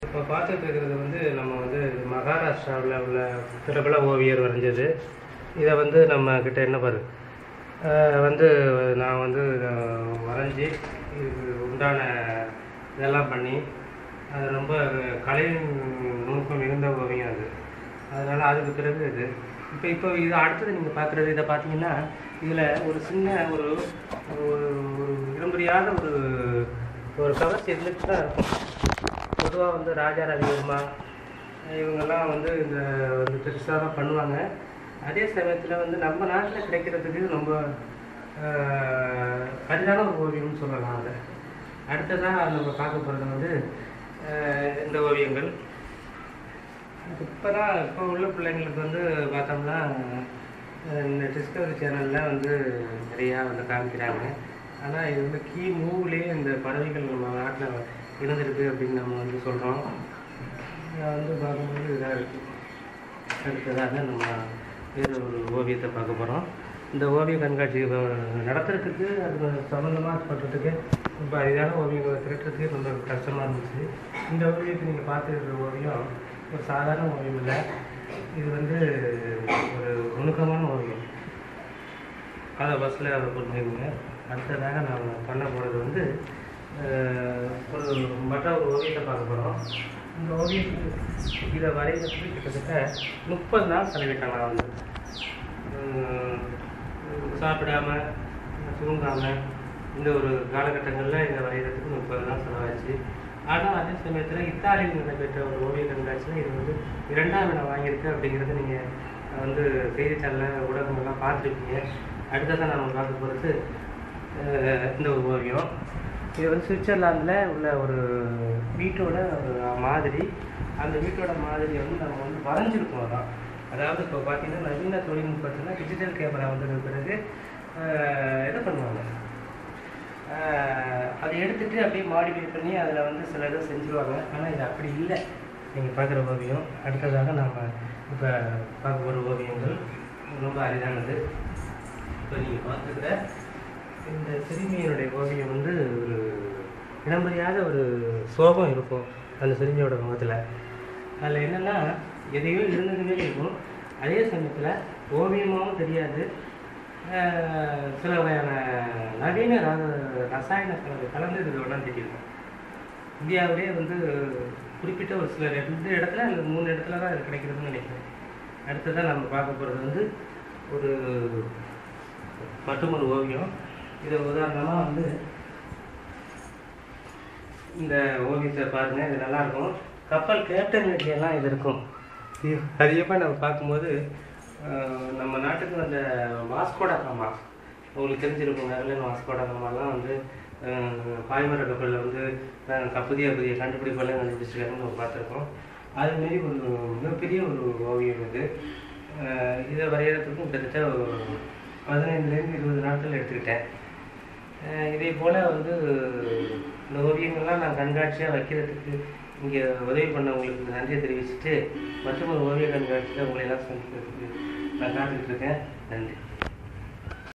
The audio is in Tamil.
இப்போ பார்த்துட்டு இருக்கிறது வந்து நம்ம வந்து மகாராஷ்டிராவில் உள்ள பிரபல ஓவியர் வரைஞ்சது இதை வந்து நம்ம கிட்ட என்ன பாரு அஹ் வந்து நான் வந்து அஹ், வரைஞ்சி இதுக்கு உண்டான இதெல்லாம் பண்ணி அது ரொம்ப கலை நுணுக்கம் மிகுந்த ஓவியம் அது அதனால் அதுக்கு பிறகு இது இப்போ இப்போ இது அடுத்தது நீங்கள் பார்க்குறது இதை பார்த்தீங்கன்னா இதில் ஒரு சின்ன ஒரு ஒரு ஒரு விரும்புறியாத ஒரு ஒரு கவர்ச்சி இருந்துட்டு தான் இருக்கும் பொதுவாக வந்து ராஜா ரவிவர்மா இவங்கெல்லாம் வந்து இந்த வந்து பெருசாக தான் பண்ணுவாங்க அதே சமயத்தில் வந்து நம்ம நாட்டில் கிடைக்கிறதுக்கு ரொம்ப ஆஹ், அரிதான ஒரு ஓவியம்னு சொல்லலாம் அதை அடுத்ததாக நம்ம பார்க்க போகிறது வந்து ஆஹ், இந்த ஓவியங்கள் இப்போ தான் இப்போ உள்ள பிள்ளைங்களுக்கு வந்து பார்த்தோம்னா அஹ் இந்த டிஸ்கவரி சேனலில் வந்து நிறையா வந்து காமிக்கிறாங்க ஆனால் இது வந்து கீ மூவ்லேயே இந்த பறவைகள் நம்ம நாட்டில் இருந்திருக்கு அப்படின்னு நம்ம வந்து சொல்கிறோம் இதை வந்து பார்க்கும்போது இதாக இருக்குது அடுத்ததாக நம்ம வேறு ஒரு ஓவியத்தை பார்க்க போகிறோம் இந்த ஓவிய கண்காட்சி இப்போ நடத்துறதுக்கு அது சம்மந்தமாக பண்ணுறதுக்கு ரொம்ப அரிதான ஓவியங்களை திரட்டுறதுக்கு ரொம்ப கஷ்டமாக இருந்துச்சு இந்த ஓவியத்தை நீங்கள் பார்த்துருக்கிற ஓவியம் ஒரு சாதாரண ஓவியம் இல்லை இது வந்து ஒரு நுணுக்கமான ஓவியம் அதை பஸ்ஸில் அதை புரிஞ்சுக்கோங்க அடுத்ததாக நாம் பண்ண போகிறது வந்து அஹ், ஒரு மற்ற ஒரு ஓவியத்தை பார்க்க போகிறோம் இந்த ஓவியத்துக்கு இதை வரைகிறதுக்கு கிட்டத்தட்ட முப்பது நாள் செலவிட்டேன் நான் வந்து உம், சாப்பிடாம தூங்காம இந்த ஒரு காலகட்டங்களில் இதை வரைகிறதுக்கு முப்பது நாள் செலவாச்சு ஆனால் அதே சமயத்தில் இத்தாலியில் நடைபெற்ற ஒரு ஓவிய கண்காட்சியில் இது வந்து இரண்டாம் இடம் வாங்கியிருக்கு அப்படிங்கிறத நீங்கள் வந்து செய்தித்தாளில் ஊடகங்கள்லாம் பார்த்துருப்பீங்க அடுத்ததான் நம்ம பார்க்க போகிறது இந்த ஒரு ஓவியம் இது வந்து சுவிட்சர்லாந்தில் உள்ள ஒரு வீட்டோட ஒரு மாதிரி அந்த வீட்டோட மாதிரியை வந்து நம்ம வந்து வரைஞ்சிருக்கோம் அதான் அதாவது இப்போ பார்த்தீங்கன்னா நவீன தொழில்நுட்பத்தில் டிஜிட்டல் கேமரா வந்ததுக்கு பிறகு அஹ், இது பண்ணுவாங்க அஹ், அதை எடுத்துட்டு அப்படியே மாடிஃபை பண்ணி அதில் வந்து சில இதை செஞ்சுருவாங்க ஆனால் இது அப்படி இல்லை நீங்கள் பார்க்குற ஓவியம் அடுத்ததாக நம்ம இப்போ பார்க்க போகிற ஓவியங்கள் ரொம்ப அரிதானது இப்போ நீங்கள் பார்த்துக்கிற இந்த சிறுமியினுடைய ஓவியம் வந்து ஒரு இடம்பெறியாத ஒரு சோகம் இருக்கும் அந்த சிறுமியோட முகத்தில் அதில் என்னென்னா எதையோ இருந்ததுமே இருக்கும் அதே சமயத்தில் ஓவியமாகவும் தெரியாது ஆஹ் சில வகையான நவீன ர- ரசாயன கலவை கலந்து இது ஒன்றும் தெரியும் இந்தியாவிலே வந்து குறிப்பிட்ட ஒரு சில ரெண்டு இடத்துல அல்லது மூணு இடத்துல தான் இது கிடைக்கிறதுன்னு நினைக்கிறேன் அடுத்ததாக நம்ம பார்க்க போகிறது வந்து ஒரு மற்றும் ஒரு ஓவியம் இது உதாரணமாக வந்து இந்த ஓவியத்தை பாருங்க இது நல்லா இருக்கும் கப்பல் கேப்டன் வீட்லையெல்லாம் இது இருக்கும் இது அதிகமாக நம்ம பார்க்கும்போது ஆஹ், நம்ம நாட்டுக்கு அந்த வாஸ்கோடா காமா உங்களுக்கு தெரிஞ்சிருக்கும் நகரில் வாஸ்கோடா காமாலாம் வந்து ஆஹ், பாய்மர கப்பலில் வந்து ஆஹ், புதிய புதிய கண்டுபிடிப்பெல்லாம் கண்டுபிடிச்சிருக்காங்கன்னு நம்ம பார்த்துருக்கோம் அதுமாரி ஒரு மிகப்பெரிய ஒரு ஓவியம் இது ஆஹ், இதை வரைகிறதுக்கும் கிட்டத்தட்ட ஒரு பதினைந்துலேருந்து இருபது நாட்கள் எடுத்துக்கிட்டேன் அஹ் இதே போல் வந்து இந்த ஓவியங்கள்லாம் நான் கண்காட்சியாக வைக்கிறதுக்கு இங்கே உதவி பண்ணவங்களுக்கு நன்றியை தெரிவிச்சுட்டு மற்றும் ஒரு ஓவிய கண்காட்சியில் உங்களை எல்லாம் சந்திக்கிறதுக்கு நான் காத்துக்கிட்டு இருக்கேன் நன்றி